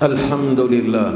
الحمد لله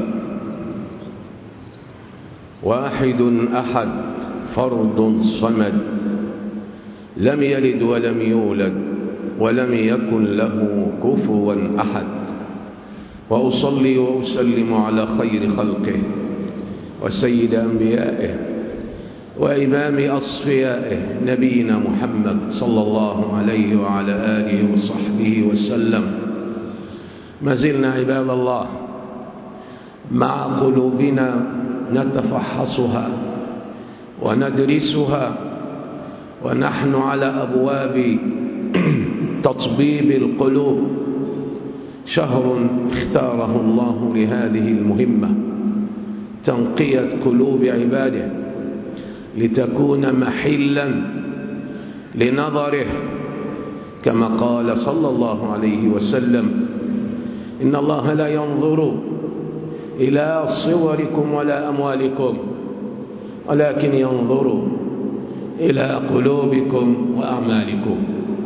واحد أحد فرد صمد لم يلد ولم يولد ولم يكن له كفوا أحد وأصلي وأسلم على خير خلقه وسيد أنبيائه وإمام أصفيائه نبينا محمد صلى الله عليه وعلى آله وصحبه وسلم ما زلنا عباد الله مع قلوبنا نتفحصها وندرسها ونحن على أبواب تطبيب القلوب شهر اختاره الله لهذه المهمة تنقية قلوب عباده لتكون محلا لنظره كما قال صلى الله عليه وسلم إن الله لا ينظر إلى صوركم ولا أموالكم ولكن ينظر إلى قلوبكم وأعمالكم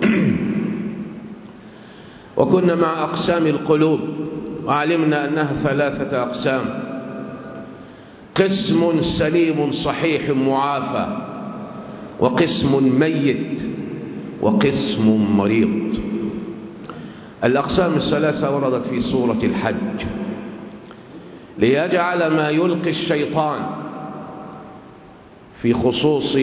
وكنا مع أقسام القلوب وعلمنا أنها ثلاثة أقسام قسم سليم صحيح معافى وقسم ميت وقسم مريض الأقسام الثلاثة وردت في سورة الحج ليجعل ما يلقي الشيطان في خصوص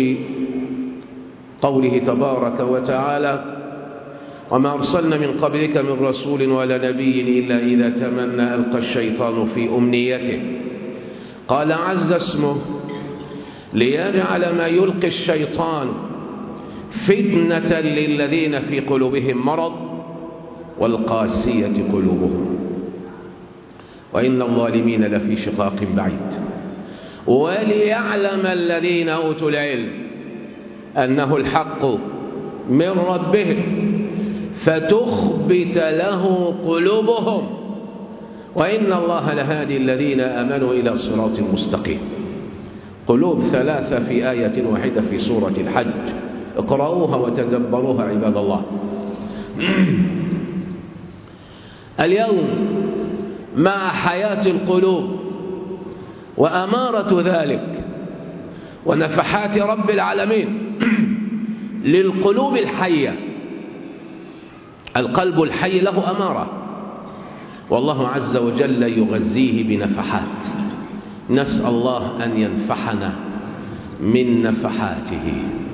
قوله تبارك وتعالى وما أرسلنا من قبلك من رسول ولا نبي إلا إذا تمنى ألقى الشيطان في أمنيته قال عز اسمه ليجعل ما يلقي الشيطان فتنة للذين في قلوبهم مرض والقاسية قلوبهم وإن الظالمين لفي شقاق بعيد وليعلم الذين أوتوا العلم أنه الحق من ربهم فتخبت له قلوبهم وإن الله لهادي الذين آمنوا إلى صراط مستقيم قلوب ثلاثة في آية واحدة في سورة الحج اقرأوها وتدبروها عباد الله اليوم مع حياة القلوب وأمارة ذلك ونفحات رب العالمين للقلوب الحية القلب الحي له أمارة والله عز وجل يغذيه بنفحات نسأل الله أن ينفحنا من نفحاته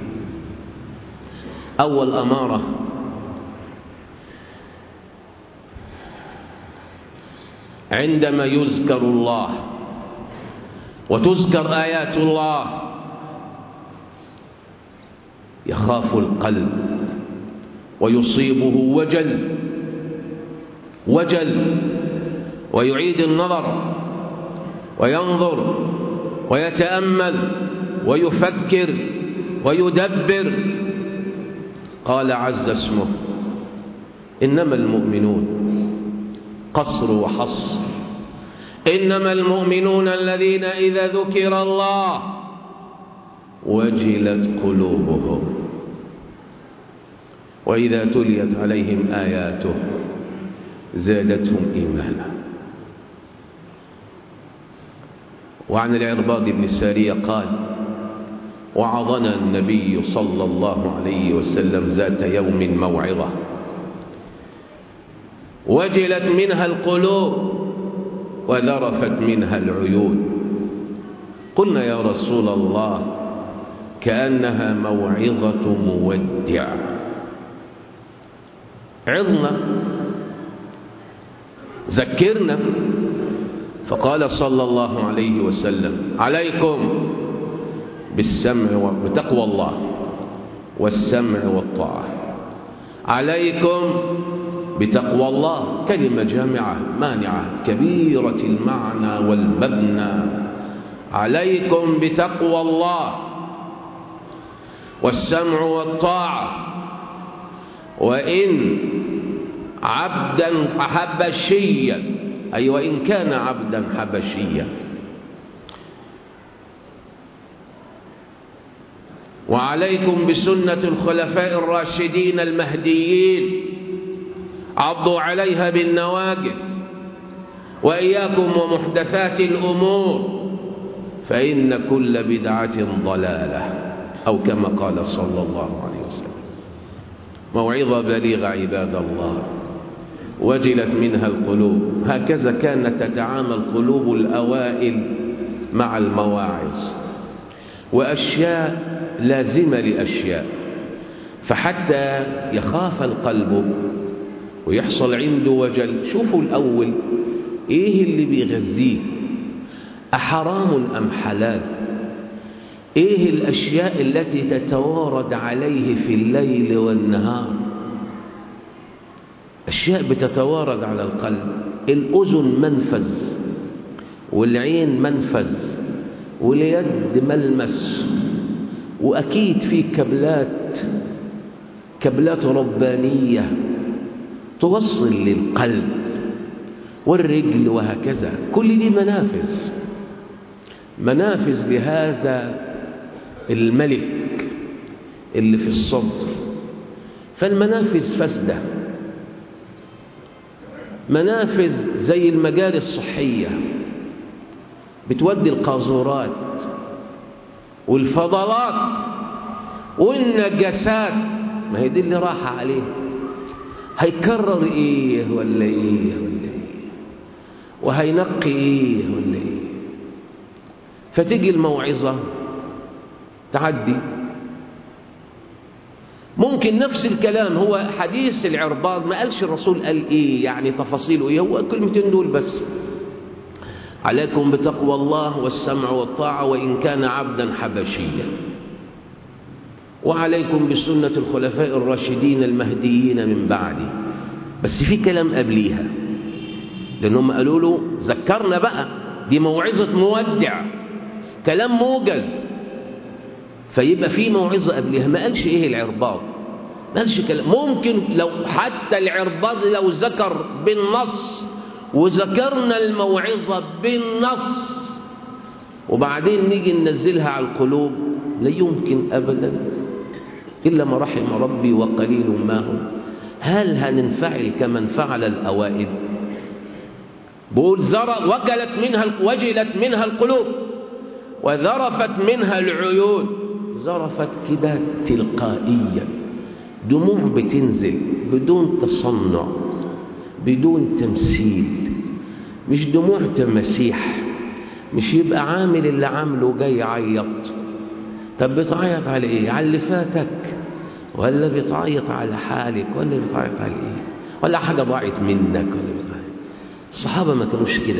أول أمارة عندما يذكر الله وتذكر آيات الله يخاف القلب ويصيبه وجل وجل ويعيد النظر وينظر ويتأمل ويفكر ويدبر قال عز اسمه إنما المؤمنون قصر وحصر إنما المؤمنون الذين إذا ذكر الله وجلت قلوبهم وإذا تليت عليهم آياته زادتهم إيمانا وعن العرباض بن السارية قال وعظنا النبي صلى الله عليه وسلم ذات يوم موعظة وجلت منها القلوب وذرفت منها العيون قلنا يا رسول الله كأنها موعظة مودع عظنا ذكرنا فقال صلى الله عليه وسلم عليكم بالسمع وتقوى الله والسمع والطاعة عليكم بتقوى الله كلمة جامعة مانعة كبيرة المعنى والمبنى عليكم بتقوى الله والسمع والطاعة وإن عبدا حبشيا أي وإن كان عبدا حبشيا وعليكم بسنة الخلفاء الراشدين المهديين عضوا عليها بالنواجذ وإياكم ومحدثات الأمور فإن كل بدعة ضلالة أو كما قال صلى الله عليه وسلم موعظة بليغة عباد الله وجلت منها القلوب هكذا كانت تتعامل قلوب الأوائل مع المواعظ وأشياء لازمة لأشياء فحتى يخاف القلب ويحصل عنده وجل شوفوا الأول إيه اللي بيغذيه أحرام أم حلال إيه الأشياء التي تتوارد عليه في الليل والنهار أشياء بتتوارد على القلب الأذن منفذ والعين منفذ واليد ملمس وأكيد في كبلات كبلات ربانية توصل للقلب والرجل وهكذا كل دي منافذ منافذ لهذا الملك اللي في الصدر فالمنافذ فاسدة منافذ زي المجاري الصحية بتودي القاذورات والفضلات والنجاسات ما هي دي اللي راحة عليه هيكرر ايه ولا ايه ولا ايه وهينقي ايه ولا ايه فتيجي الموعظة تعدي ممكن نفس الكلام هو حديث العرباض ما قالش الرسول قال ايه يعني تفاصيله ايه هو الكلمتين دول بس عليكم بتقوى الله والسمع والطاعة وإن كان عبدا حبشيا وعليكم بسنة الخلفاء الراشدين المهديين من بعدي بس في كلام قبليها لأنهم قالوا له ذكرنا بقى دي موعظة مودع كلام موجز فيبقى في موعظة قبلها ما قالش ايه العرباض ما قالش كلام ممكن لو حتى العرباض لو ذكر بالنص وذكرنا الموعظة بالنص وبعدين نيجي ننزلها على القلوب لا يمكن أبدا إلا ما رحم ربي وقليل ما هم هل هننفعل كما انفعل الأوائل بقول زر وجلت منها وجلت منها القلوب وذرفت منها العيون ذرفت كده تلقائيا دموع بتنزل بدون تصنع بدون تمثيل مش دموع تماسيح مش يبقى عامل اللي عامله جاي يعيط طب بتعيط على ايه على اللي فاتك ولا بتعيط على حالك ولا بتعيط على ايه ولا حاجه ضاعت منك ولا بتعيط الصحابه ما كانوش كده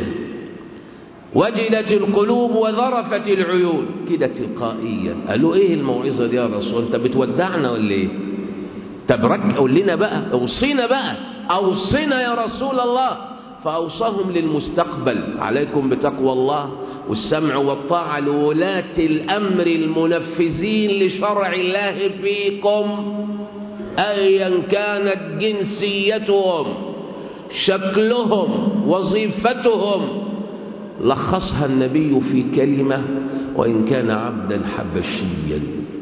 وجلت القلوب وذرفت العيون كده تلقائيا قالوا ايه الموعظه دي يا رسول انت بتودعنا ولا ايه طب رك قول لنا بقى اوصينا بقى اوصينا يا رسول الله فاوصاهم للمستقبل عليكم بتقوى الله والسمع والطاعه لولاة الامر المنفذين لشرع الله فيكم ايا كانت جنسيتهم شكلهم وظيفتهم لخصها النبي في كلمة وإن كان عبدا حبشيا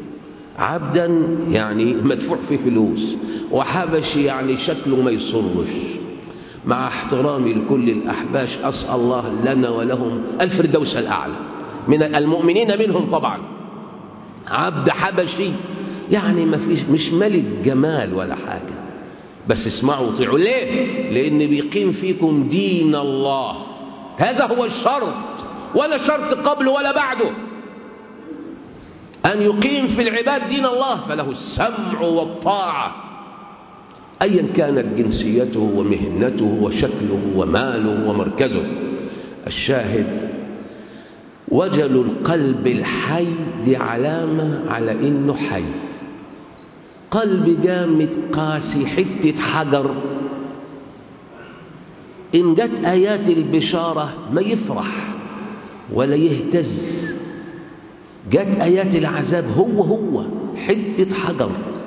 عبدا يعني مدفوع فيه فلوس وحبشي يعني شكله ما يصرش مع احترامي لكل الأحباش أسأل الله لنا ولهم الفردوس الأعلى من المؤمنين منهم طبعا عبد حبشي يعني ما فيش مش ملك جمال ولا حاجة بس اسمعوا وطيعوا ليه لأن بيقيم فيكم دين الله هذا هو الشرط ولا شرط قبل ولا بعده أن يقيم في العباد دين الله فله السمع والطاعة أيا كانت جنسيته ومهنته وشكله وماله ومركزه الشاهد وجل القلب الحي دي علامة على إنه حي قلب جامد قاسي حتة حجر إن جت آيات البشارة ما يفرح ولا يهتز جت آيات العذاب هو هو حتة حجر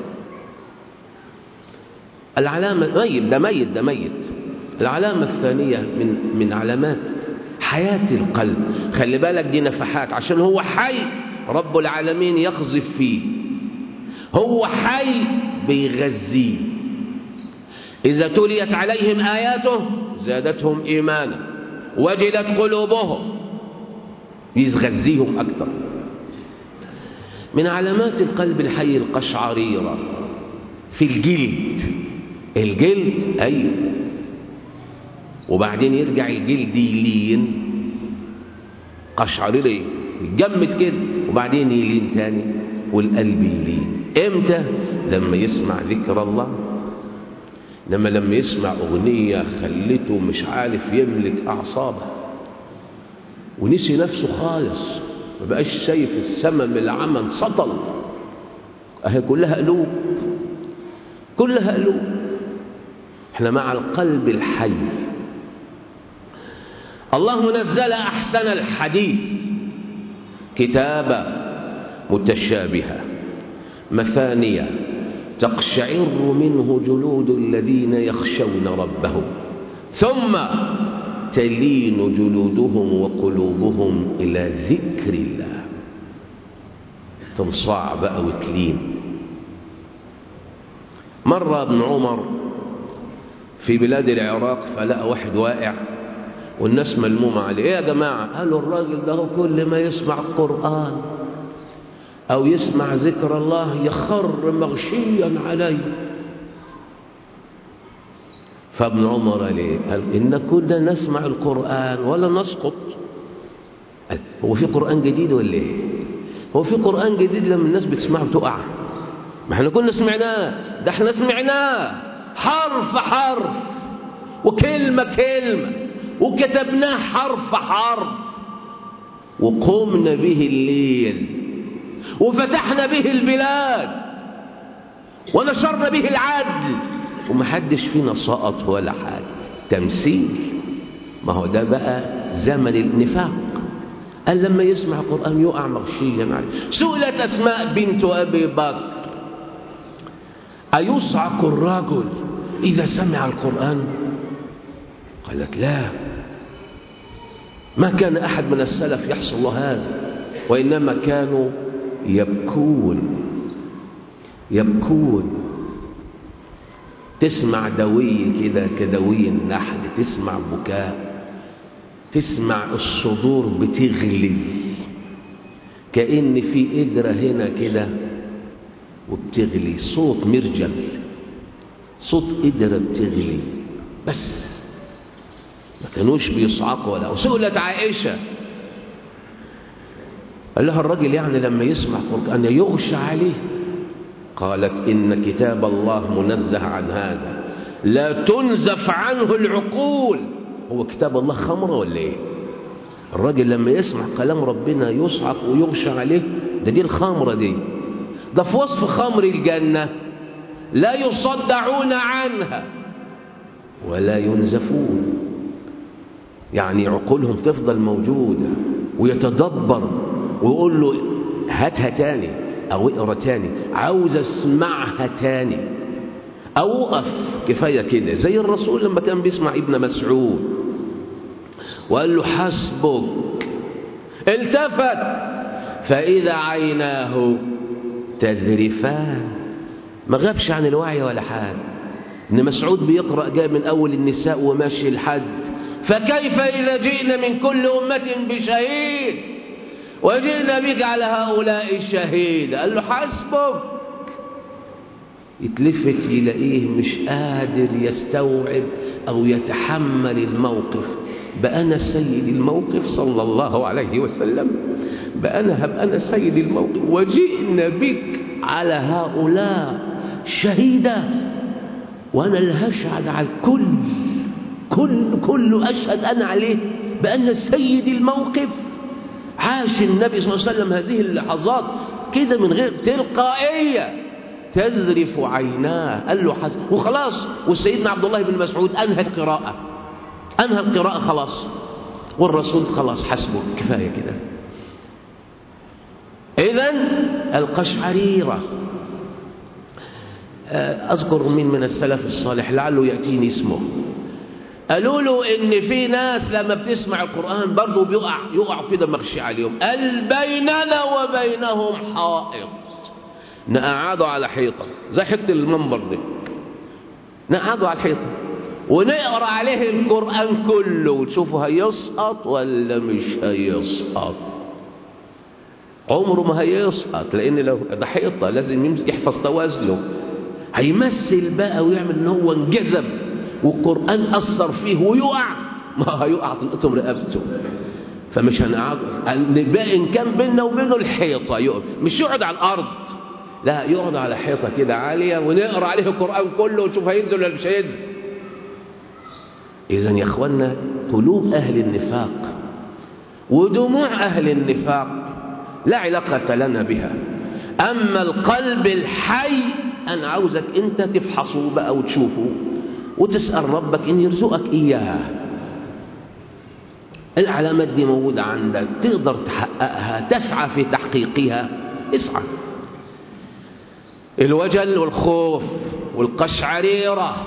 العلامة ميت ده ميت ده ميت العلامة الثانية من من علامات حياة القلب خلي بالك دي نفحات عشان هو حي رب العالمين يقذف فيه هو حي بيغذيه إذا تليت عليهم آياته زادتهم إيمانا وجلت قلوبهم يغذيهم أكثر من علامات القلب الحي القشعريرة في الجلد الجلد أيوه وبعدين يرجع الجلد يلين قشعريرة يتجمد كده وبعدين يلين تاني والقلب يلين امتى لما يسمع ذكر الله لما لما يسمع أغنية خلته مش عارف يملك أعصابه ونسي نفسه خالص ما بقاش شايف السمم العمى سطل اهي كلها قلوب كلها قلوب احنا مع القلب الحي الله نزل احسن الحديث كتابا متشابها مثانية تقشعر منه جلود الذين يخشون ربهم ثم تلين جلودهم وقلوبهم إلى ذكر الله تنصاع بقى وتلين مر ابن عمر في بلاد العراق فلقى واحد واقع والناس ملمومة عليه ايه يا جماعة قالوا الراجل ده كل ما يسمع قرآن أو يسمع ذكر الله يخر مغشيا عليه فابن عمر ليه قال إن كنا نسمع القرآن ولا نسقط قال هو في قرآن جديد ولا ايه هو في قرآن جديد لما الناس بتسمعه بتقع ما احنا كنا سمعناه ده احنا سمعناه حرف حرف وكلمة كلمة وكتبناه حرف حرف وقمنا به الليل وفتحنا به البلاد ونشرنا به العدل ومحدش فينا سقط ولا حاجة تمثيل ما هو ده بقى زمن النفاق قال لما يسمع القرآن يقع مغشيا عليه سئلت أسماء بنت أبي بكر أيصعق الرجل إذا سمع القرآن قالت لا ما كان أحد من السلف يحصل له هذا وإنما كانوا يبكون يبكون تسمع دوي كده كدوي النحل تسمع بكاء تسمع الصدور بتغلي كأن في قدرة هنا كده وبتغلي صوت مرجل صوت قدرة بتغلي بس ما كانوش بيصعقوا ولا وسئلت عائشة قال لها الرجل يعني لما يسمع قرآن يغشى عليه قالت إن كتاب الله منزه عن هذا لا تنزف عنه العقول هو كتاب الله خمرة ولا ايه الراجل لما يسمع كلام ربنا يصعق ويغشى عليه ده دي الخمرة دي ده في وصف خمر الجنة لا يصدعون عنها ولا ينزفون يعني عقولهم تفضل موجودة ويتدبر ويقول له هاتها تاني أو اقرا تاني عاوز اسمعها تاني أو أقف كفاية كده زي الرسول لما كان بيسمع ابن مسعود وقال له حسبك التفت فإذا عيناه تذرفان ما غابش عن الوعي ولا حاجة ابن مسعود بيقرأ جاء من أول النساء وماشي الحد فكيف إذا جئنا من كل أمة بشهيد وجئنا بك على هؤلاء الشهيد قال له حسبك يتلفت يلاقيه مش قادر يستوعب أو يتحمل الموقف بأنا سيد الموقف صلى الله عليه وسلم بأنا هب أنا سيد الموقف وجئنا بك على هؤلاء شهيدا وأنا اللي هشهد على الكل كل كل أشهد أنا عليه بأن سيد الموقف عاش النبي صلى الله عليه وسلم هذه اللحظات كده من غير تلقائية تذرف عيناه قال له حسن وخلاص والسيدنا عبد الله بن مسعود أنهى القراءة أنهى القراءة خلاص والرسول خلاص حسبه كفاية كده إذا القشعريرة أذكر من من السلف الصالح لعله يأتيني اسمه قالوا له إن في ناس لما بتسمع القرآن برضه بيقع يقع كده مغشي عليهم قال بيننا وبينهم حائط نقعدوا على حيطة زي حتة المنبر دي نقعدوا على الحيطة ونقرأ عليه القرآن كله وتشوفه هيسقط ولا مش هيسقط عمره ما هيسقط لأن لو ده حيطة لازم يحفظ توازنه هيمثل بقى ويعمل ان هو انجذب والقرآن أثر فيه ويقع ما هيقع تلقطهم رقبته فمش هنقعد بقى إن كان بيننا وبينه الحيطة يقعد مش يقعد على الأرض لا يقعد على حيطة كده عالية ونقرأ عليه القرآن كله ونشوف هينزل ولا مش هينزل إذا يا إخوانا قلوب أهل النفاق ودموع أهل النفاق لا علاقة لنا بها أما القلب الحي أنا عاوزك أنت تفحصه بقى وتشوفه وتسأل ربك إن يرزقك إياها العلامات دي موجودة عندك تقدر تحققها تسعى في تحقيقها اسعى الوجل والخوف والقشعريرة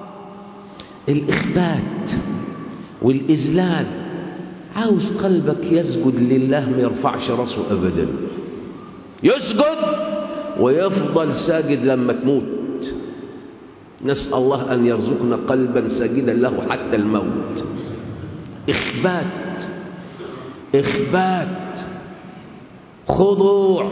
الإخبات والإذلال عاوز قلبك يسجد لله ما يرفعش راسه أبدا يسجد ويفضل ساجد لما تموت نسأل الله أن يرزقنا قلبا ساجدا له حتى الموت إخبات إخبات خضوع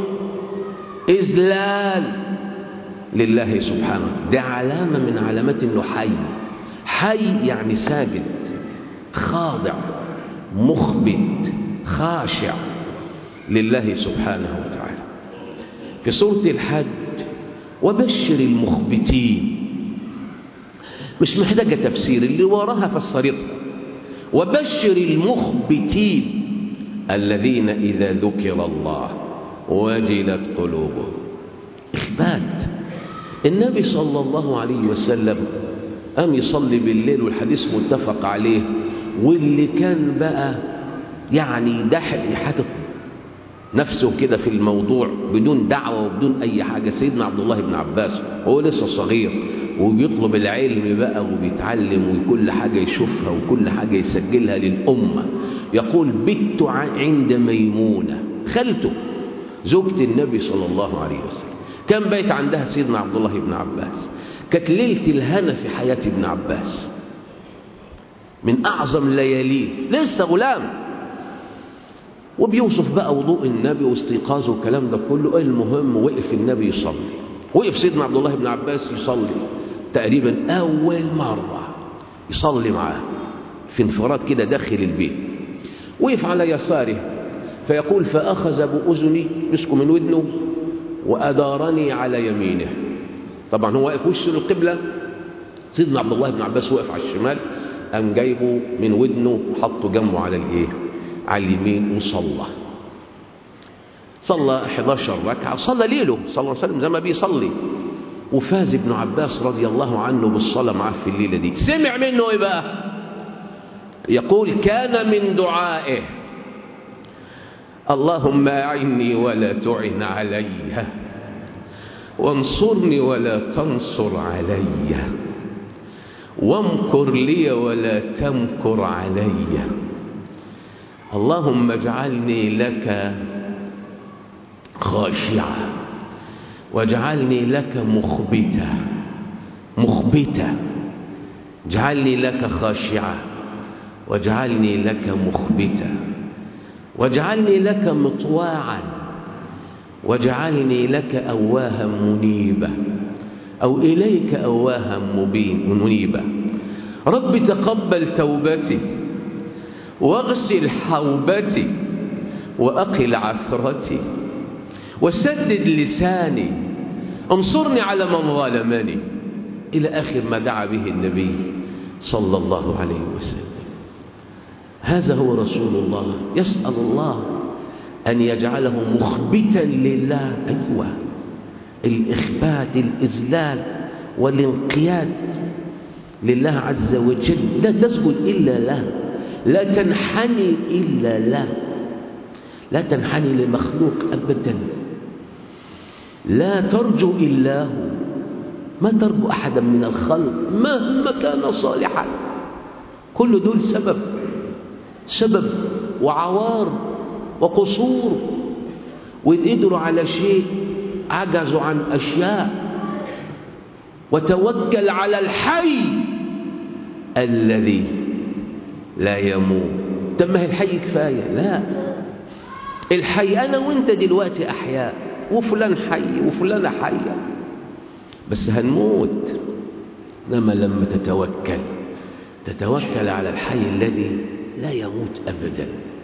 إذلال لله سبحانه ده علامة من علامات أنه حي حي يعني ساجد خاضع مخبت خاشع لله سبحانه وتعالى في سورة الحج وبشر المخبتين مش محتاجة تفسير اللي وراها فسرتها وبشر المخبتين الذين إذا ذكر الله وجلت قلوبهم إخبات النبي صلى الله عليه وسلم قام يصلي بالليل والحديث متفق عليه واللي كان بقى يعني دحل حاطط نفسه كده في الموضوع بدون دعوة وبدون أي حاجة سيدنا عبد الله بن عباس هو لسه صغير وبيطلب العلم بقى وبيتعلم وكل حاجة يشوفها وكل حاجة يسجلها للأمة يقول بت عند ميمونة خالته زوجة النبي صلى الله عليه وسلم كان بيت عندها سيدنا عبد الله بن عباس كانت ليلة الهنا في حياة ابن عباس من أعظم لياليه لسه غلام وبيوصف بقى وضوء النبي واستيقاظه والكلام ده كله المهم وقف النبي يصلي وقف سيدنا عبد الله بن عباس يصلي تقريبا أول مرة يصلي معاه في انفراد كده داخل البيت وقف على يساره فيقول فأخذ بأذني مسكه من ودنه وأدارني على يمينه طبعا هو واقف وشه للقبلة سيدنا عبد الله بن عباس واقف على الشمال قام جايبه من ودنه وحطه جنبه على الايه على اليمين وصلى صلى 11 ركعة صلى ليله صلى الله عليه وسلم زي ما بيصلي وفاز ابن عباس رضي الله عنه بالصلاة معاه في الليلة دي سمع منه ايه بقى يقول كان من دعائه اللهم أعني ولا تعن علي وانصرني ولا تنصر علي وامكر لي ولا تمكر علي اللهم اجعلني لك خاشعة واجعلني لك مخبتة مخبتة اجعلني لك خاشعة واجعلني لك مخبتة واجعلني لك مطواعا واجعلني لك أواها منيبا أو إليك أواها مبين منيبا رب تقبل توبتي واغسل حوبتي وأقل عثرتي وسدد لساني انصرني على من ظلمني إلى آخر ما دعا به النبي صلى الله عليه وسلم هذا هو رسول الله يسأل الله أن يجعله مخبتا لله أيوة الإخبات الإذلال والانقياد لله عز وجل لا تسجد إلا له لا تنحني إلا له لا تنحني لمخلوق أبدا لا ترجو إلا هو ما ترجو أحدا من الخلق مهما كان صالحا كل دول سبب سبب وعوار وقصور وإذ قدروا على شيء عجزوا عن أشياء وتوكل على الحي الذي لا يموت طب ما هي الحي كفاية لا الحي أنا وانت دلوقتي أحياء وفلان حي وفلانة حية بس هنموت إنما لما تتوكل تتوكل على الحي الذي لا يموت أبدا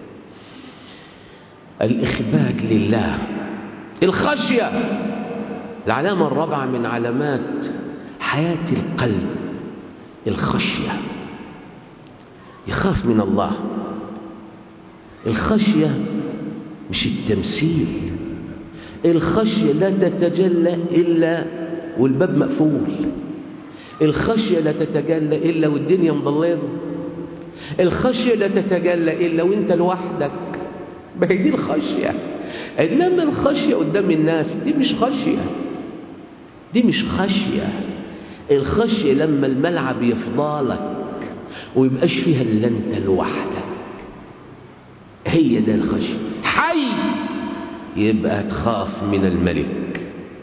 الإخبات لله الخشية العلامة الرابعة من علامات حياة القلب الخشية يخاف من الله الخشية مش التمثيل الخشية لا تتجلى إلا والباب مقفول الخشية لا تتجلى إلا والدنيا مضلمة الخشية لا تتجلى إلا وانت لوحدك ما هي دي الخشية إنما الخشية قدام الناس دي مش خشية دي مش خشية الخشية لما الملعب يفضالك ويبقاش فيها إلا أنت لوحدك هي ده الخشية حي يبقى تخاف من الملك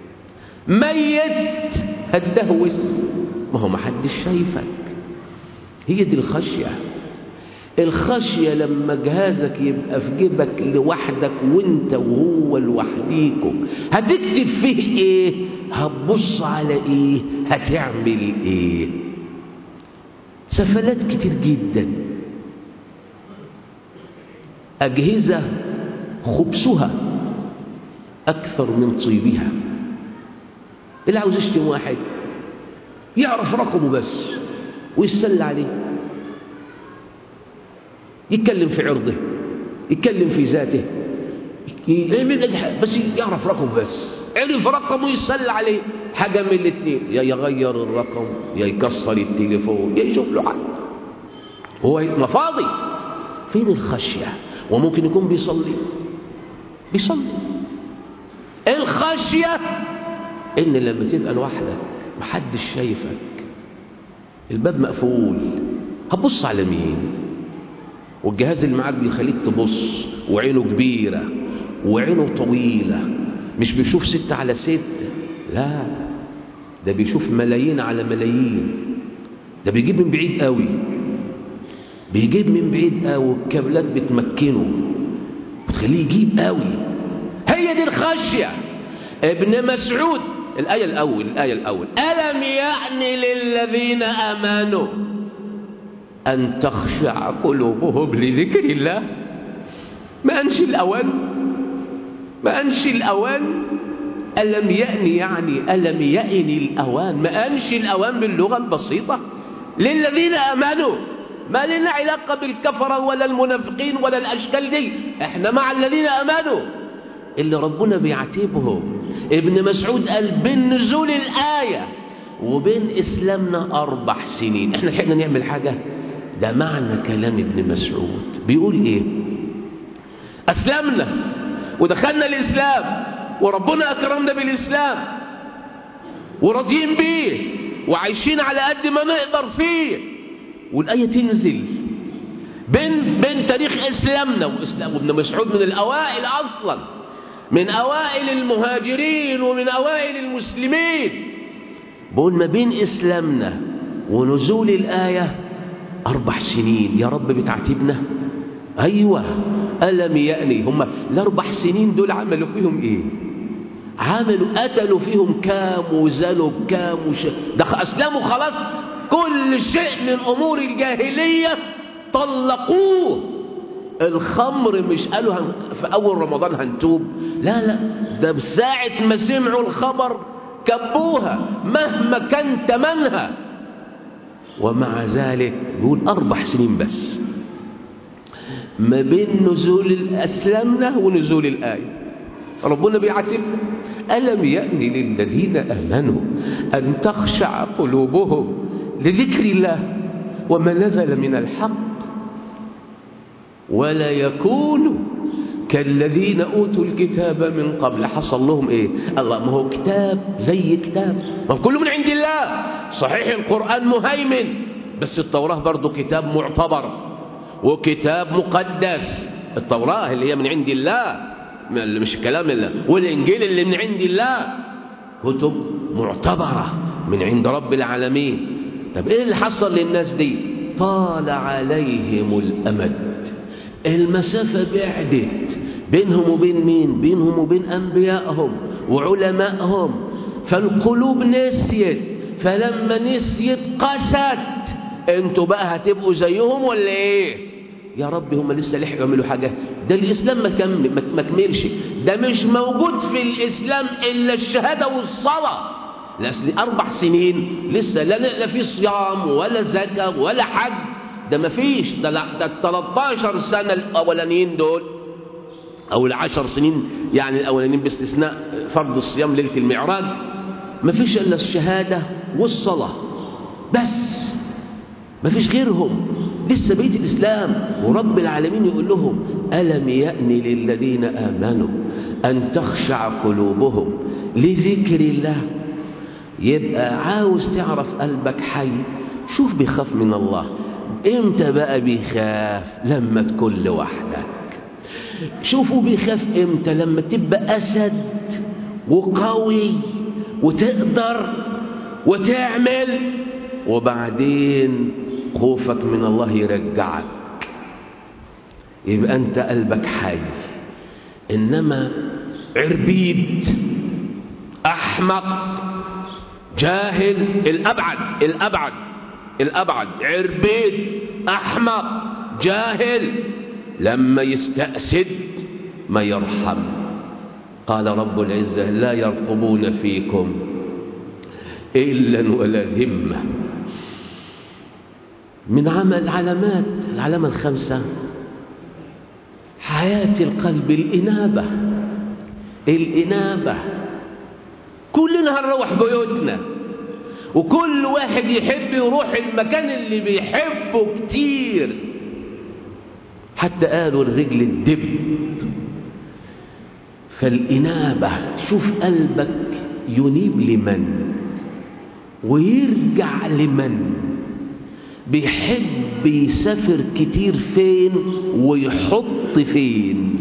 ميت هتدهوس ما هو محدش شايفك هي دي الخشية الخشية لما جهازك يبقى في جيبك لوحدك وانت وهو لوحديكم هتكتب فيه ايه هتبص على ايه هتعمل ايه سفلات كتير جدا أجهزة خبثها أكثر من طيبها اللي عاوز يشتم واحد يعرف رقمه بس ويسل عليه يتكلم في عرضه يتكلم في ذاته يعمل بس يعرف رقمه بس عرف رقمه يسل عليه حاجة من الاثنين يا يغير الرقم يا يكسر التليفون يا يشوف له حل هو ما فاضي فين الخشية وممكن يكون بيصلي بيصلي الخشية ان لما تبقى لوحدك محدش شايفك الباب مقفول هتبص على مين والجهاز اللي معاك بيخليك تبص وعينه كبيرة وعينه طويلة مش بيشوف ستة على ستة لا ده بيشوف ملايين على ملايين ده بيجيب من بعيد قوي بيجيب من بعيد قوي الكابلات بتمكنه بتخليه يجيب قوي هي دي الخشية ابن مسعود الآية الأول الآية الأول ألم يعني للذين آمنوا أن تخشع قلوبهم لذكر الله ما أنشي الأوان ما أنشي الأوان ألم يأني يعني ألم يأن الأوان ما أنشي الأوان باللغة البسيطة للذين آمنوا ما لنا علاقة بالكفرة ولا المنافقين ولا الأشكال دي احنا مع الذين آمنوا اللي ربنا بيعاتبهم ابن مسعود قال بين نزول الآية وبين إسلامنا أربع سنين احنا لحقنا نعمل حاجة ده معنى كلام ابن مسعود بيقول ايه أسلمنا ودخلنا الإسلام وربنا أكرمنا بالإسلام وراضيين بيه وعايشين على قد ما نقدر فيه والآية تنزل بين بين تاريخ إسلامنا وإسلام وابن مسعود من الأوائل أصلا من أوائل المهاجرين ومن أوائل المسلمين بقول ما بين إسلامنا ونزول الآية أربع سنين يا رب بتعتبنا أيوة ألم يأني هم الأربع سنين دول عملوا فيهم إيه عملوا قتلوا فيهم كام وزنوا بكام وش... ده أسلموا خلاص كل شيء من أمور الجاهلية طلقوه الخمر مش قالوا هن... في أول رمضان هنتوب لا لا ده بساعة ما سمعوا الخبر كبوها مهما كان تمنها ومع ذلك بيقول أربع سنين بس ما بين نزول أسلامنا ونزول الآية ربنا بيعاتبنا ألم يأن للذين آمنوا أن تخشع قلوبهم لذكر الله وما نزل من الحق ولا يكونوا كالذين أوتوا الكتاب من قبل حصل لهم إيه الله ما هو كتاب زي كتاب ما هو كله من عند الله صحيح القرآن مهيمن بس التوراة برضو كتاب معتبر وكتاب مقدس التوراة اللي هي من عند الله مش كلام الله والإنجيل اللي من عند الله كتب معتبرة من عند رب العالمين طب إيه اللي حصل للناس دي طال عليهم الأمد المسافة بعدت بينهم وبين مين بينهم وبين أنبيائهم وعلمائهم فالقلوب نسيت فلما نسيت قست انتوا بقى هتبقوا زيهم ولا ايه يا رب هم لسه لحقوا يعملوا حاجه ده الاسلام ما كمل ما كملش ده مش موجود في الاسلام الا الشهاده والصلاه لأصل أربع سنين لسه لا, لا في صيام ولا زكاة ولا حج ده ما فيش ده ده 13 سنة الأولانيين دول أو العشر سنين يعني الأولانيين باستثناء فرض الصيام ليلة المعراج ما فيش إلا الشهادة والصلاة بس ما فيش غيرهم لسه بيت الإسلام ورب العالمين يقول لهم ألم يأن للذين آمنوا أن تخشع قلوبهم لذكر الله يبقى عاوز تعرف قلبك حي شوف بيخاف من الله امتى بقى بيخاف لما تكون لوحدك شوفوا بيخاف امتى لما تبقى اسد وقوي وتقدر وتعمل وبعدين خوفك من الله يرجعك يبقى انت قلبك حي انما عربيد احمق جاهل الأبعد الأبعد الأبعد عربيد أحمق جاهل لما يستأسد ما يرحم قال رب العزة لا يرقبون فيكم إلا ولا ذمة من عمل علامات العلامة الخمسة حياة القلب الإنابة الإنابة كلنا هنروح بيوتنا وكل واحد يحب يروح المكان اللي بيحبه كتير حتى قالوا الرجل الدب فالإنابة شوف قلبك ينيب لمن ويرجع لمن بيحب يسافر كتير فين ويحط فين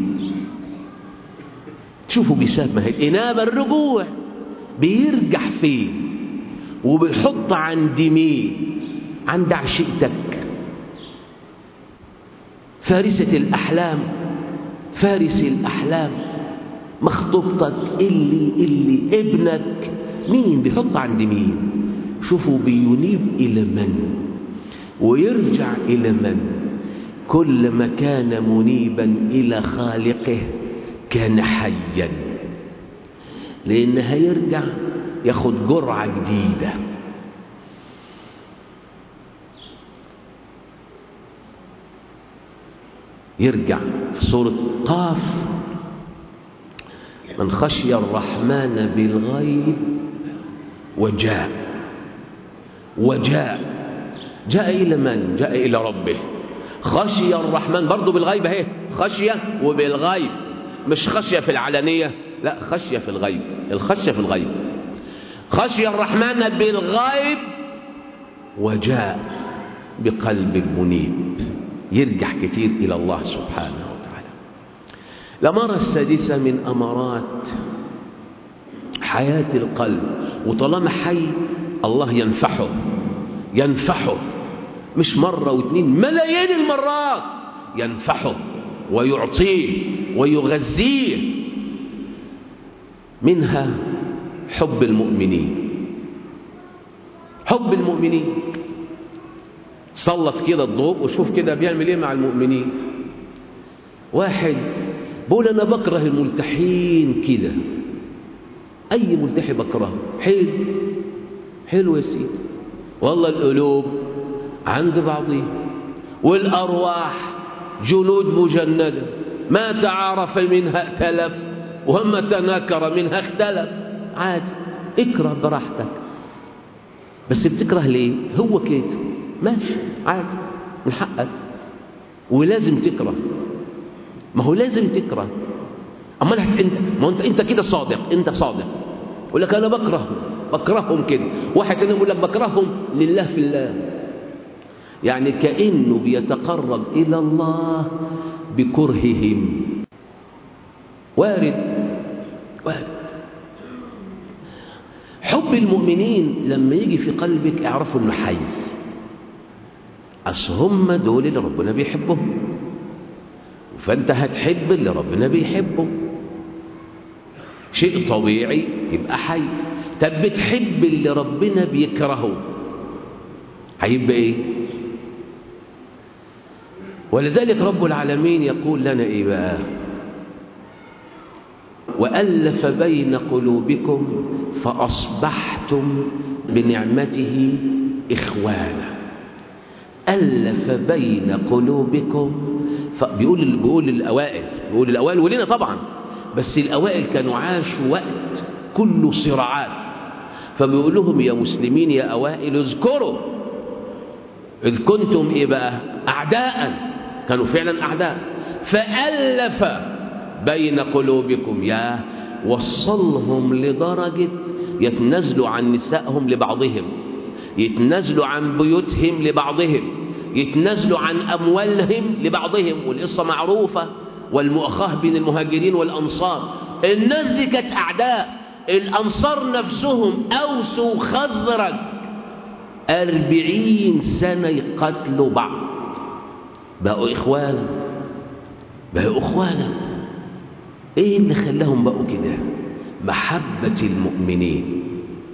شوفوا بيسافر ما هي الإنابة الرجوع بيرجع فين وبيحط عند مين عند عشيقتك فارسة الأحلام فارس الأحلام مخطوبتك اللي اللي ابنك مين بيحط عند مين شوفوا بينيب إلى من ويرجع إلى من كل ما كان منيبا إلى خالقه كان حيا لأن هيرجع ياخد جرعة جديدة يرجع في سورة قاف من خشي الرحمن بالغيب وجاء وجاء جاء إلى من؟ جاء إلى ربه خشي الرحمن برضه بالغيب اهي خشية وبالغيب مش خشية في العلانية لا خشية في الغيب الخشية في الغيب خشي الرحمن بالغيب وجاء بقلب منيب يرجع كتير إلى الله سبحانه وتعالى الأمارة السادسة من أمارات حياة القلب وطالما حي الله ينفحه ينفحه مش مرة واثنين ملايين المرات ينفحه ويعطيه ويغذيه منها حب المؤمنين حب المؤمنين سلط كده الضوء وشوف كده بيعمل ايه مع المؤمنين واحد بقول انا بكره الملتحين كده اي ملتحي بكرهه حلو حلو يا سيدي والله القلوب عند بعضها والارواح جنود مجنده ما تعارف منها ائتلف وهم تناكر منها اختلف عادي اكره براحتك بس بتكره ليه هو كده ماشي عادي من حقك ولازم تكره ما هو لازم تكره امال انت ما انت انت كده صادق انت صادق يقول لك انا بكرههم بكرههم كده واحد تاني يقول لك بكرههم لله في الله يعني كانه بيتقرب الى الله بكرههم وارد وارد حب المؤمنين لما يجي في قلبك اعرفوا انه حي أصل هم دول اللي ربنا بيحبهم فأنت هتحب اللي ربنا بيحبه شيء طبيعي يبقى حي طب بتحب اللي ربنا بيكرهه هيبقى ايه ولذلك رب العالمين يقول لنا ايه بقى وألف بين قلوبكم فأصبحتم بنعمته إخوانا ألف بين قلوبكم فبيقول بيقول الأوائل بيقول الأوائل ولنا طبعا بس الأوائل كانوا عاشوا وقت كله صراعات فبيقول لهم يا مسلمين يا أوائل اذكروا إذ كنتم إيه بقى أعداء كانوا فعلا أعداء فألف بين قلوبكم يا وصلهم لدرجة يتنازلوا عن نسائهم لبعضهم يتنازلوا عن بيوتهم لبعضهم يتنازلوا عن أموالهم لبعضهم والقصة معروفة والمؤخاه بين المهاجرين والأنصار الناس دي كانت أعداء الأنصار نفسهم أوس وخزرج أربعين سنة يقتلوا بعض بقوا إخوانا بقوا إخوانا إيه اللي خلاهم بقوا كده محبة المؤمنين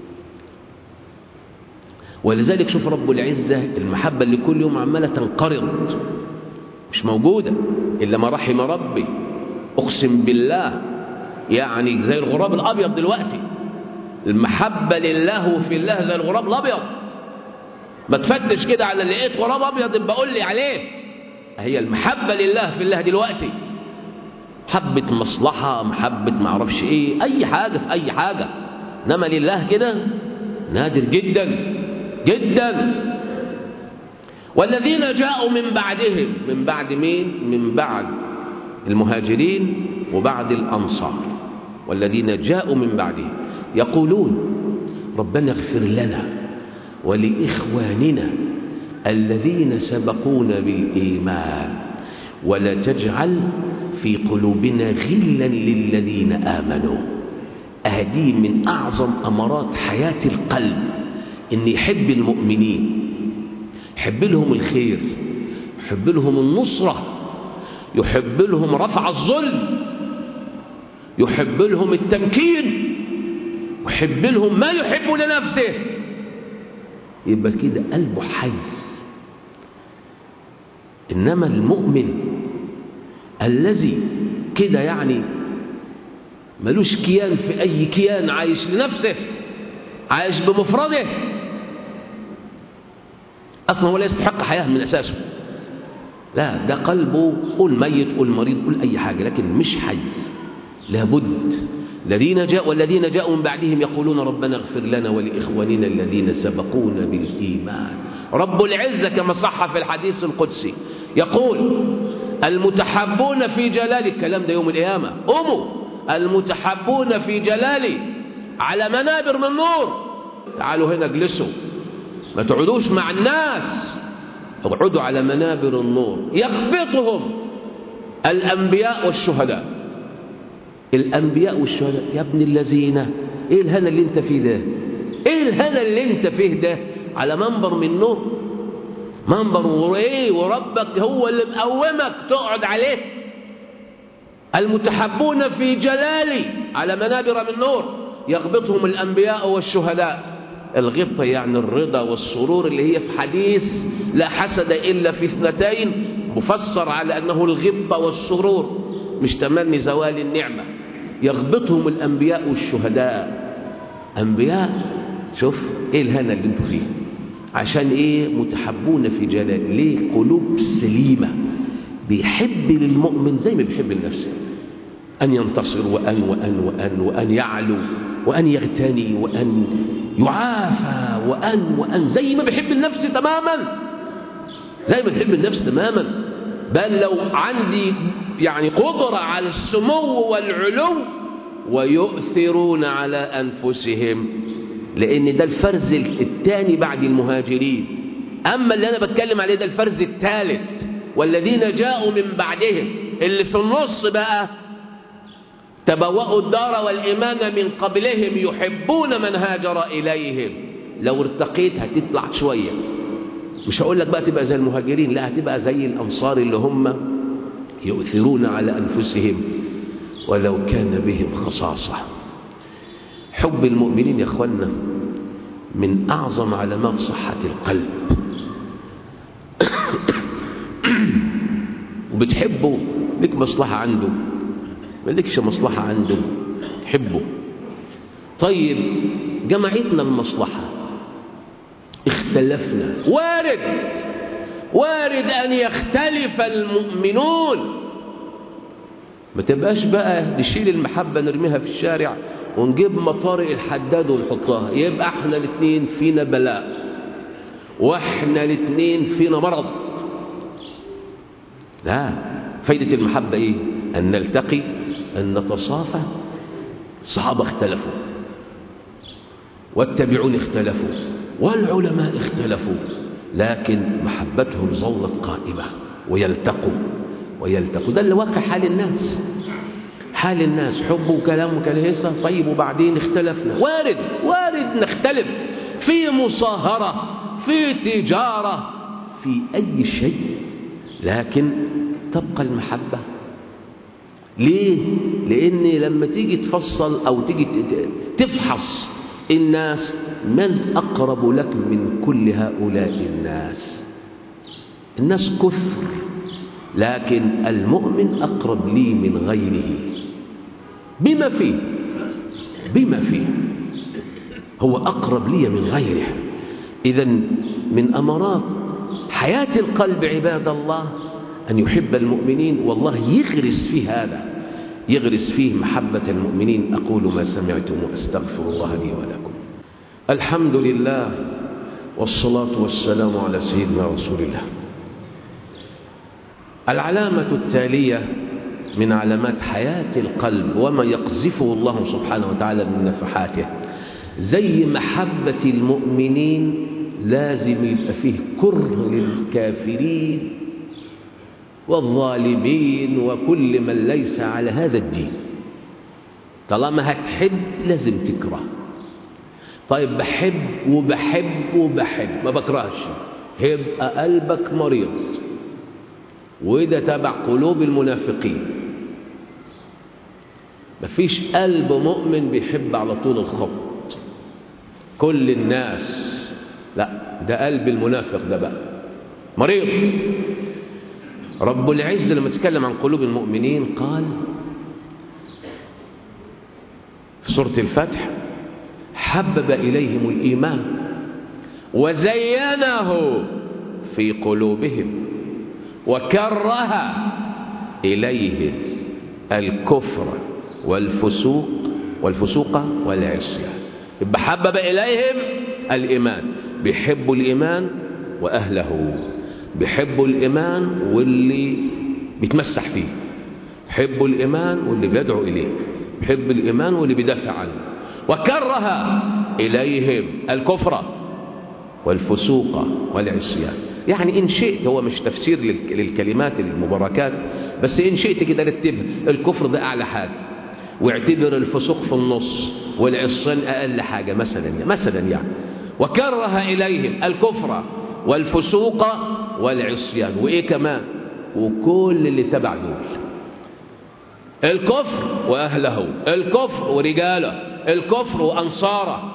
ولذلك شوف رب العزة المحبة اللي كل يوم عمالة تنقرض مش موجودة إلا ما رحم ربي أقسم بالله يعني زي الغراب الأبيض دلوقتي المحبة لله وفي الله زي الغراب الأبيض ما تفتش كده على اللي لقيت غراب أبيض يبقى قول لي عليه هي المحبة لله في الله دلوقتي محبة مصلحة محبة معرفش ايه اي حاجة في اي حاجة انما لله كده نادر جدا جدا والذين جاءوا من بعدهم من بعد مين من بعد المهاجرين وبعد الأنصار والذين جاءوا من بعدهم يقولون ربنا اغفر لنا ولإخواننا الذين سبقونا بالإيمان ولا تجعل في قلوبنا غلا للذين آمنوا أهدي من أعظم أمارات حياة القلب إن يحب المؤمنين يحب لهم الخير يحب لهم النصرة يحب لهم رفع الظلم يحب لهم التمكين يحب لهم ما يحب لنفسه يبقى كده قلبه حي إنما المؤمن الذي كده يعني ملوش كيان في أي كيان عايش لنفسه عايش بمفرده أصلا هو لا يستحق حياة من أساسه لا ده قلبه قول ميت قول مريض قول أي حاجة لكن مش حي لابد الذين جاء والذين جاءوا من بعدهم يقولون ربنا اغفر لنا ولإخواننا الذين سبقونا بالإيمان رب العزة كما صح في الحديث القدسي يقول المتحبون في جلالي الكلام ده يوم القيامة قوموا المتحبون في جلالي على منابر من نور تعالوا هنا اجلسوا ما تقعدوش مع الناس اقعدوا على منابر النور يغبطهم الأنبياء والشهداء الأنبياء والشهداء يا ابن الذين ايه الهنا اللي انت فيه ده ايه الهنا اللي انت فيه ده على منبر من نور منبر وايه وربك هو اللي مقومك تقعد عليه المتحبون في جلالي على منابر من نور يغبطهم الأنبياء والشهداء الغبطة يعني الرضا والسرور اللي هي في حديث لا حسد إلا في اثنتين مفسر على أنه الغبطة والسرور مش تمني زوال النعمة يغبطهم الأنبياء والشهداء أنبياء شوف إيه الهنا اللي انتوا فيه عشان إيه متحبون في جلال ليه قلوب سليمة بيحب للمؤمن زي ما بيحب لنفسه أن ينتصر وأن وأن وأن وأن يعلو وأن يغتني وأن يعافى وأن وأن زي ما بيحب النفس تماما زي ما بيحب النفس تماما بل لو عندي يعني قدرة على السمو والعلو ويؤثرون على أنفسهم لأن ده الفرز الثاني بعد المهاجرين أما اللي أنا بتكلم عليه ده الفرز الثالث والذين جاءوا من بعدهم اللي في النص بقى تبوأوا الدار والإيمان من قبلهم يحبون من هاجر إليهم لو ارتقيت هتطلع شوية مش هقول لك بقى تبقى زي المهاجرين لا هتبقى زي الأنصار اللي هم يؤثرون على أنفسهم ولو كان بهم خصاصة حب المؤمنين يا أخوانا من أعظم علامات صحة القلب وبتحبه لك مصلحة عنده ما لكش مصلحة عنده تحبه طيب جمعتنا المصلحة اختلفنا وارد وارد أن يختلف المؤمنون ما تبقاش بقى نشيل المحبة نرميها في الشارع ونجيب مطارق الحداد ونحطها يبقى احنا الاثنين فينا بلاء واحنا الاثنين فينا مرض لا فايدة المحبة ايه ان نلتقي ان نتصافى الصحابة اختلفوا والتابعون اختلفوا والعلماء اختلفوا لكن محبتهم ظلت قائمة ويلتقوا ويلتقوا ده اللي واقع حال الناس حال الناس حب وكلام وكلهسة طيب وبعدين اختلفنا وارد وارد نختلف في مصاهرة في تجارة في أي شيء لكن تبقى المحبة ليه؟ لأن لما تيجي تفصل أو تيجي تفحص الناس من أقرب لك من كل هؤلاء الناس الناس كثر لكن المؤمن أقرب لي من غيره بما فيه بما فيه هو أقرب لي من غيره إذا من أمارات حياة القلب عباد الله أن يحب المؤمنين والله يغرس فيه هذا يغرس فيه محبة المؤمنين أقول ما سمعتم وأستغفر الله لي ولكم الحمد لله والصلاة والسلام على سيدنا رسول الله العلامة التالية من علامات حياة القلب وما يقذفه الله سبحانه وتعالى من نفحاته زي محبة المؤمنين لازم يبقى فيه كره للكافرين والظالمين وكل من ليس على هذا الدين طالما هتحب لازم تكره طيب بحب وبحب وبحب ما بكرهش يبقى قلبك مريض وده تبع قلوب المنافقين مفيش قلب مؤمن بيحب على طول الخط كل الناس لا ده قلب المنافق ده بقى مريض رب العزة لما تكلم عن قلوب المؤمنين قال في سورة الفتح حبب إليهم الإيمان وزينه في قلوبهم وكره إليهم الكفر والفسوق والفسوق والعصيان يبقى حبب إليهم الإيمان بيحبوا الإيمان وأهله بيحبوا الإيمان واللي بيتمسح فيه بيحبوا الإيمان واللي بيدعو إليه بيحب الإيمان واللي بيدافع عنه وكره إليهم الكفر والفسوق والعصيان يعني إن شئت هو مش تفسير للكلمات المباركات بس إن شئت كده رتبها الكفر ده أعلى حاجة واعتبر الفسوق في النص والعصيان أقل حاجة مثلا مثلا يعني وكره إليهم الكفر والفسوق والعصيان وإيه كمان وكل اللي تبع دول الكفر وأهله الكفر ورجاله الكفر وأنصاره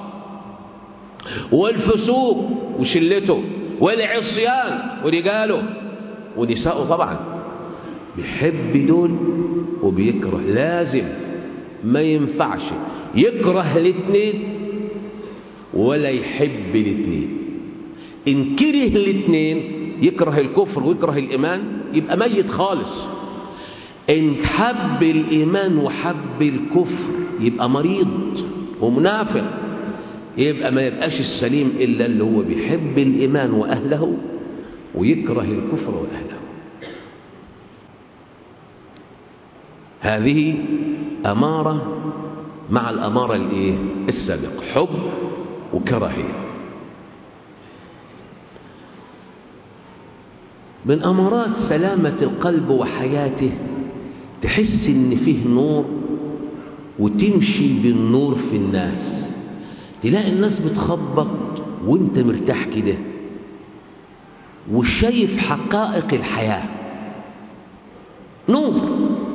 والفسوق وشلته والعصيان ورجاله ونساءه طبعا بيحب دول وبيكره لازم ما ينفعش يكره الاثنين ولا يحب الاثنين إن كره الاثنين يكره الكفر ويكره الإيمان يبقى ميت خالص إن حب الإيمان وحب الكفر يبقى مريض ومنافق يبقى ما يبقاش السليم إلا اللي هو بيحب الإيمان وأهله ويكره الكفر وأهله هذه أمارة مع الأمارة الإيه؟ السابقة حب وكراهية من أمارات سلامة القلب وحياته تحس إن فيه نور وتمشي بالنور في الناس تلاقي الناس بتخبط وانت مرتاح كده وشايف حقائق الحياة نور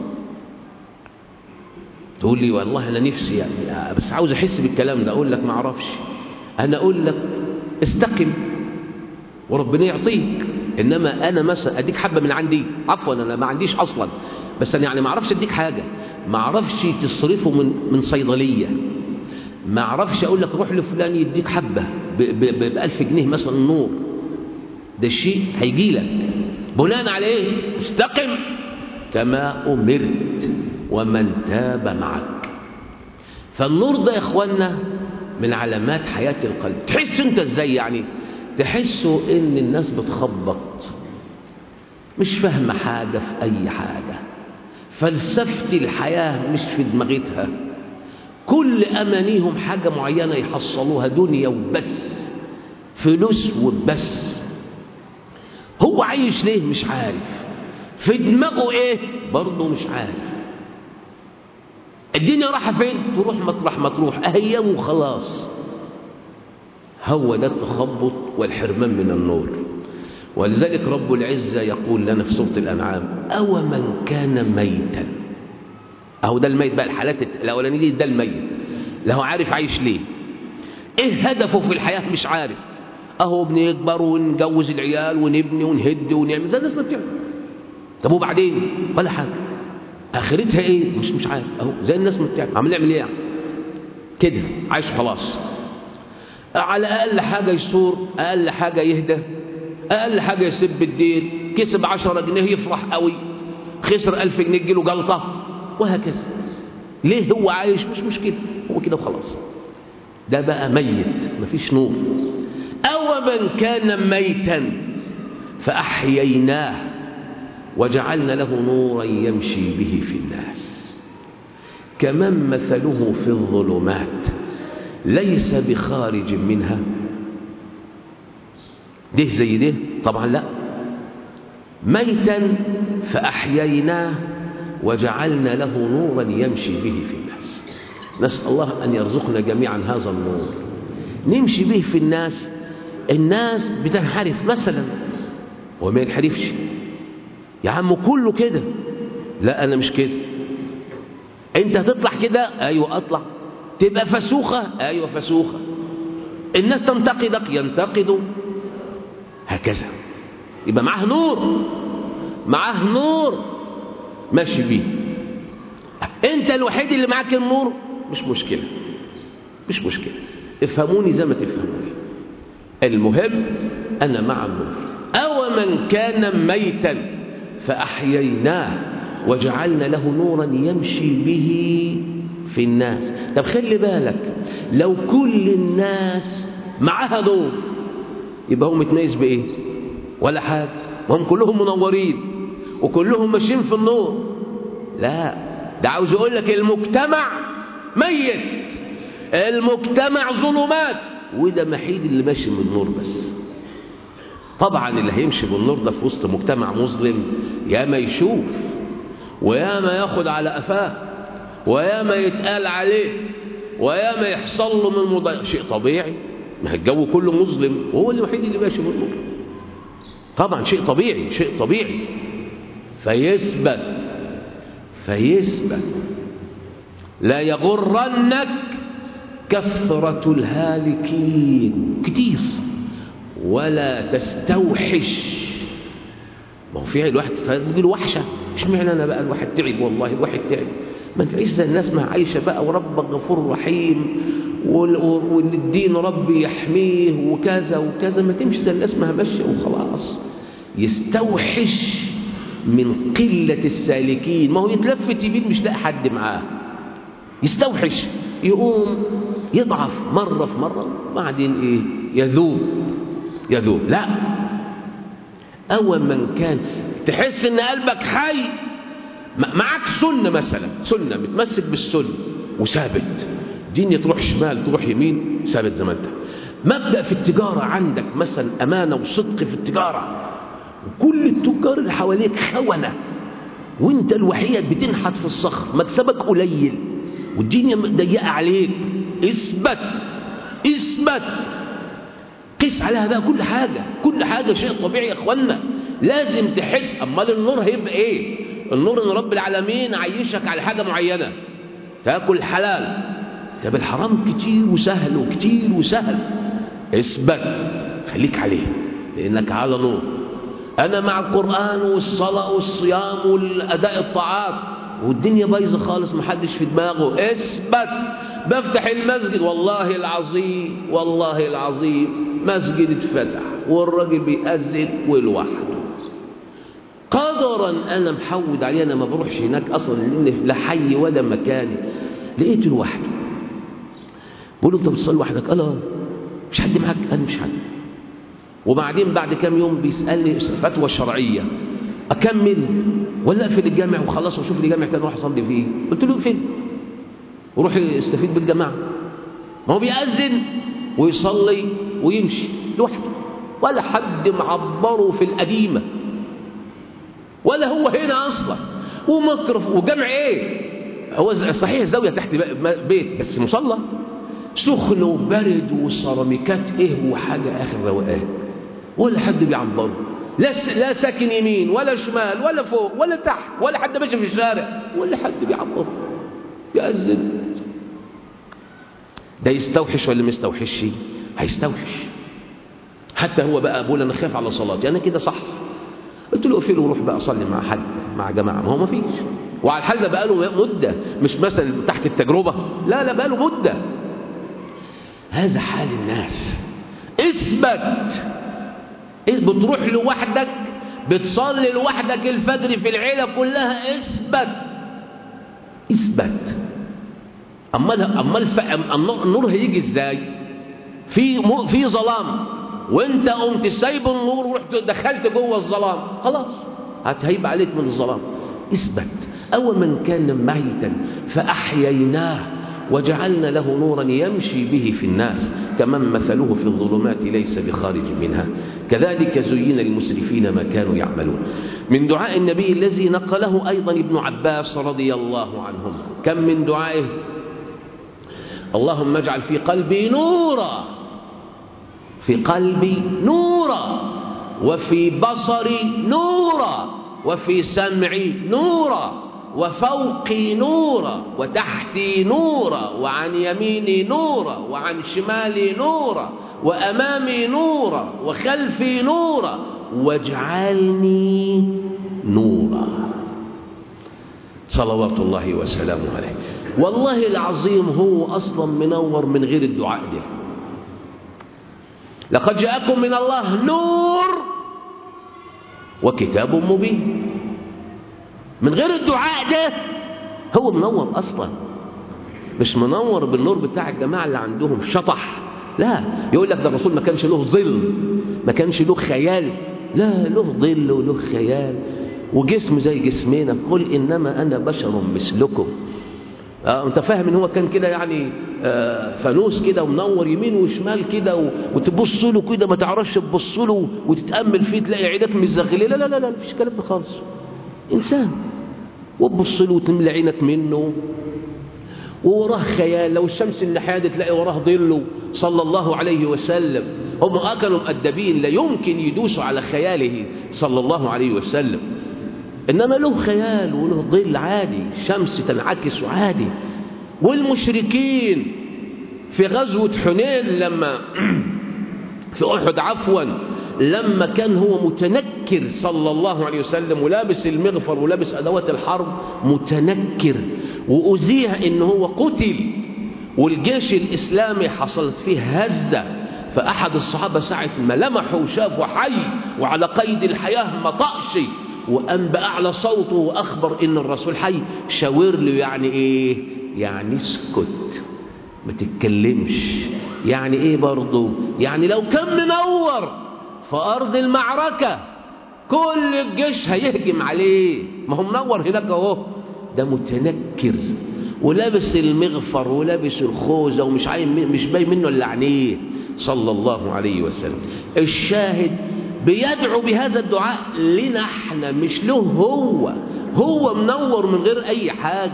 تقول لي والله أنا نفسي يعني بس عاوز أحس بالكلام ده أقول لك ما أعرفش أنا أقول لك استقم وربنا يعطيك إنما أنا مثلا أديك حبة من عندي عفوا أنا ما عنديش أصلا بس أنا يعني ما أعرفش أديك حاجة ما أعرفش تصرفه من من صيدلية ما أعرفش أقول لك روح لفلان يديك حبة بألف جنيه مثلا نور ده الشيء هيجي لك بناء على ايه استقم كما امرت ومن تاب معك فالنور ده يا اخوانا من علامات حياه القلب تحس انت ازاي يعني تحسوا ان الناس بتخبط مش فاهمه حاجه في اي حاجه فلسفه الحياه مش في دماغتها كل امانيهم حاجه معينه يحصلوها دنيا وبس فلوس وبس هو عايش ليه مش عارف في دماغه ايه برضه مش عارف الدنيا رايحه فين تروح مطرح ما تروح اهيام وخلاص هو ده التخبط والحرمان من النور ولذلك رب العزة يقول لنا في سورة الأنعام أو من كان ميتا أهو ده الميت بقى الحالات الأولانية دي ده الميت لا هو عارف عايش ليه إيه هدفه في الحياة مش عارف اهو بنكبر ونجوز العيال ونبني ونهد ونعمل زي الناس ما بتعمل طب وبعدين ولا حاجه اخرتها ايه مش مش عارف اهو زي الناس ما بتعمل عم نعمل ايه يعني كده عايش خلاص على اقل حاجه يسور اقل حاجه يهدى اقل حاجه يسب الدين كسب 10 جنيه يفرح قوي خسر 1000 جنيه تجيله جلطه وهكذا ليه هو عايش مش مشكله هو كده وخلاص ده بقى ميت مفيش نور أو من كان ميتا فأحييناه وجعلنا له نورا يمشي به في الناس كمن مثله في الظلمات ليس بخارج منها ده زي ده طبعا لا ميتا فأحييناه وجعلنا له نورا يمشي به في الناس نسأل الله أن يرزقنا جميعا هذا النور نمشي به في الناس الناس بتنحرف مثلا وما ينحرفش يا عم كله كده لا انا مش كده انت هتطلع كده ايوه اطلع تبقى فسوخه ايوه فسوخه الناس تنتقدك ينتقدوا هكذا يبقى معاه نور معاه نور ماشي بيه انت الوحيد اللي معاك النور مش مشكله مش مشكله افهموني زي ما تفهموني المهم أنا مع النور أو من كان ميتا فأحييناه وجعلنا له نورا يمشي به في الناس طب خلي بالك لو كل الناس معاها نور يبقى هو متميز بإيه ولا حاجة وهم كلهم منورين وكلهم ماشيين في النور لا ده عاوز يقول لك المجتمع ميت المجتمع ظلمات وده محيد اللي ماشي بالنور بس طبعا اللي هيمشي بالنور ده في وسط مجتمع مظلم يا ما يشوف ويا ما ياخد على قفاه ويا ما يتقال عليه ويا ما يحصل له من مضيع شيء طبيعي ما الجو كله مظلم وهو الوحيد اللي ماشي بالنور طبعا شيء طبيعي شيء طبيعي فيثبت فيثبت لا يغرنك كثرة الهالكين كتير ولا تستوحش ما هو في الواحد تجي له وحشة مش معنى أنا بقى الواحد تعب والله الواحد تعب ما تعيش زي الناس ما عايشة بقى وربك غفور رحيم وان الدين ربي يحميه وكذا وكذا ما تمشي زي الناس ما ماشية وخلاص يستوحش من قلة السالكين ما هو يتلفت يمين مش لاقي حد معاه يستوحش يقوم يضعف مرة في مرة بعدين ايه يذوب يذوب لا أول من كان تحس ان قلبك حي معاك سنة مثلا سنة متمسك بالسنة وثابت دنيا تروح شمال تروح يمين ثابت زي ما انت مبدأ في التجارة عندك مثلا أمانة وصدق في التجارة وكل التجار اللي حواليك خونة وانت الوحيد بتنحت في الصخر مكسبك قليل والدنيا ضيقة عليك اثبت اثبت قيس عليها بقى كل حاجة كل حاجة شيء طبيعي يا اخوانا لازم تحس امال النور هيبقى ايه النور ان رب العالمين عيشك على حاجة معينة تاكل حلال طب الحرام كتير وسهل وكتير وسهل اثبت خليك عليه لانك على نور انا مع القرآن والصلاة والصيام والاداء الطاعات والدنيا بايظه خالص محدش في دماغه اثبت بفتح المسجد والله العظيم والله العظيم مسجد اتفتح والراجل بيأذن ولوحده قدرا انا محود عليه انا ما بروحش هناك اصلا لان لا حي ولا مكان لقيته لوحده بقول له انت بتصلي لوحدك قال اه مش حد معاك انا مش حد وبعدين بعد كام يوم بيسالني فتوى شرعيه اكمل ولا اقفل الجامع وخلاص واشوف لي جامع تاني اروح اصلي فيه قلت له اقفل وروح يستفيد بالجماعه ما هو بيأذن ويصلي ويمشي لوحده ولا حد معبره في القديمه ولا هو هنا اصلا ومكرف وجمع ايه هو صحيح الزاويه تحت بيت بس مصلى سخن وبرد والسيراميكات ايه وحاجه اخر روقان ولا حد بيعبره لا لا ساكن يمين ولا شمال ولا فوق ولا تحت ولا حد ماشي في الشارع ولا حد بيعبره يأذن ده يستوحش ولا ما يستوحش هيستوحش حتى هو بقى بقول انا خايف على صلاتي انا كده صح قلت له اقفله وروح بقى اصلي مع حد مع جماعه ما هو ما فيش وعلى الحال ده بقى له مده مش مثلا تحت التجربه لا لا بقى له مده هذا حال الناس اثبت بتروح لوحدك بتصلي لوحدك الفجر في العيله كلها اثبت اثبت امال امال النور هيجي ازاي في في ظلام وانت قمت سايب النور ورحت دخلت جوه الظلام خلاص هتهيب عليك من الظلام اثبت أو من كان ميتا فأحييناه وجعلنا له نورا يمشي به في الناس كمن مثله في الظلمات ليس بخارج منها كذلك زين للمسرفين ما كانوا يعملون من دعاء النبي الذي نقله أيضا ابن عباس رضي الله عنهم كم من دعائه اللهم اجعل في قلبي نورا في قلبي نورا وفي بصري نورا وفي سمعي نورا وفوقي نورا وتحتي نورا وعن يميني نورا وعن شمالي نورا وأمامي نورا وخلفي نورا واجعلني نورا صلوات الله وسلامه عليه والله العظيم هو أصلا منور من غير الدعاء ده لقد جاءكم من الله نور وكتاب مبين من غير الدعاء ده هو منور أصلا مش منور بالنور بتاع الجماعة اللي عندهم شطح لا يقول لك ده الرسول ما كانش له ظل ما كانش له خيال لا له ظل وله خيال وجسم زي جسمنا قل إنما أنا بشر مثلكم آه انت فاهم ان هو كان كده يعني آه فانوس كده ومنور يمين وشمال كده وتبص له كده ما تعرفش تبص له وتتامل فيه تلاقي عينك مزغلله لا لا لا لا مفيش كلام ده خالص انسان وتبص له وتملى عينك منه ووراه خيال لو الشمس الناحيه دي تلاقي وراه ظله صلى الله عليه وسلم هم اه كانوا مؤدبين لا يمكن يدوسوا على خياله صلى الله عليه وسلم إنما له خيال وله ظل عادي شمس تنعكس عادي والمشركين في غزوة حنين لما في أحد عفوا لما كان هو متنكر صلى الله عليه وسلم ولابس المغفر ولابس أدوات الحرب متنكر وأذيه إن هو قتل والجيش الإسلامي حصلت فيه هزة فأحد الصحابة ساعة ما لمحه وشافه حي وعلى قيد الحياة ما طقش وقام بأعلى صوته وأخبر إن الرسول حي شاور له يعني إيه يعني اسكت ما تتكلمش يعني إيه برضه يعني لو كان منور في أرض المعركة كل الجيش هيهجم عليه ما هو منور هناك أهو ده متنكر ولابس المغفر ولابس الخوذة ومش عايم مش باين منه إلا عينيه صلى الله عليه وسلم الشاهد بيدعو بهذا الدعاء لنا احنا مش له هو هو منور من غير اي حاجة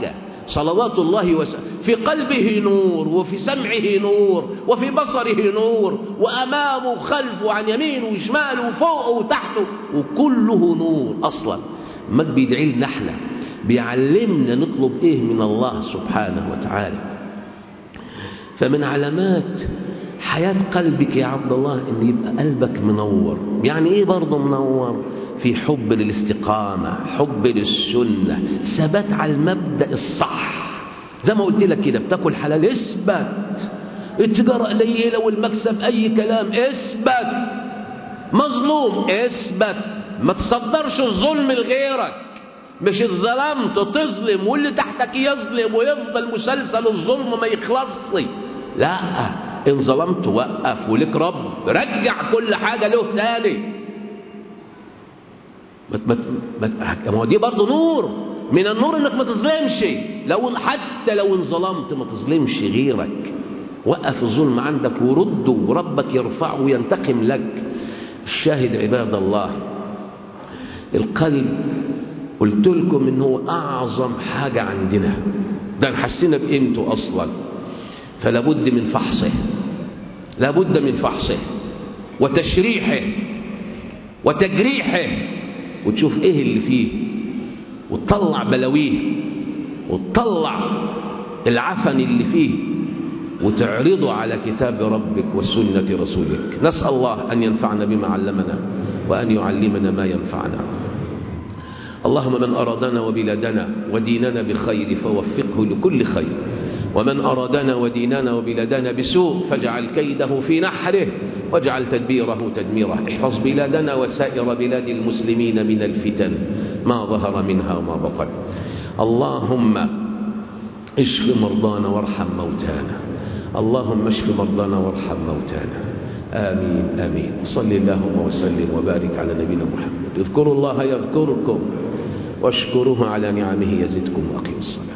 صلوات الله وسلم في قلبه نور وفي سمعه نور وفي بصره نور وأمامه وخلفه وعن يمينه وشماله وفوقه وتحته وكله نور أصلا ما بيدعي لنا احنا بيعلمنا نطلب ايه من الله سبحانه وتعالى فمن علامات حياة قلبك يا عبد الله ان يبقى قلبك منور يعني ايه برضه منور في حب للاستقامة حب للسنة ثبات على المبدأ الصح زي ما قلت لك كده بتاكل حلال اثبت التجارة قليلة والمكسب أي كلام اثبت مظلوم اثبت ما تصدرش الظلم لغيرك مش اتظلمت تظلم واللي تحتك يظلم ويفضل مسلسل الظلم ما يخلصش لا ان ظلمت وقف ولك رب رجع كل حاجة له تاني ما ما هو دي برضه نور من النور انك ما تظلمش لو حتى لو انظلمت ما تظلمش غيرك وقف الظلم عندك ورده وربك يرفعه وينتقم لك الشاهد عباد الله القلب قلت لكم ان هو اعظم حاجه عندنا ده حسينا بقيمته اصلا فلا بد من فحصه لا بد من فحصه وتشريحه وتجريحه وتشوف ايه اللي فيه وتطلع بلاويه وتطلع العفن اللي فيه وتعرضه على كتاب ربك وسنة رسولك نسأل الله أن ينفعنا بما علمنا وأن يعلمنا ما ينفعنا اللهم من أرادنا وبلادنا وديننا بخير فوفقه لكل خير ومن أرادنا وديننا وبلادنا بسوء فاجعل كيده في نحره واجعل تدبيره تدميره احفظ بلادنا وسائر بلاد المسلمين من الفتن ما ظهر منها وما بطن اللهم اشف مرضانا وارحم موتانا اللهم اشف مرضانا وارحم موتانا آمين آمين صل اللهم وسلم وبارك على نبينا محمد اذكروا الله يذكركم واشكروه على نعمه يزدكم وأقيموا الصلاة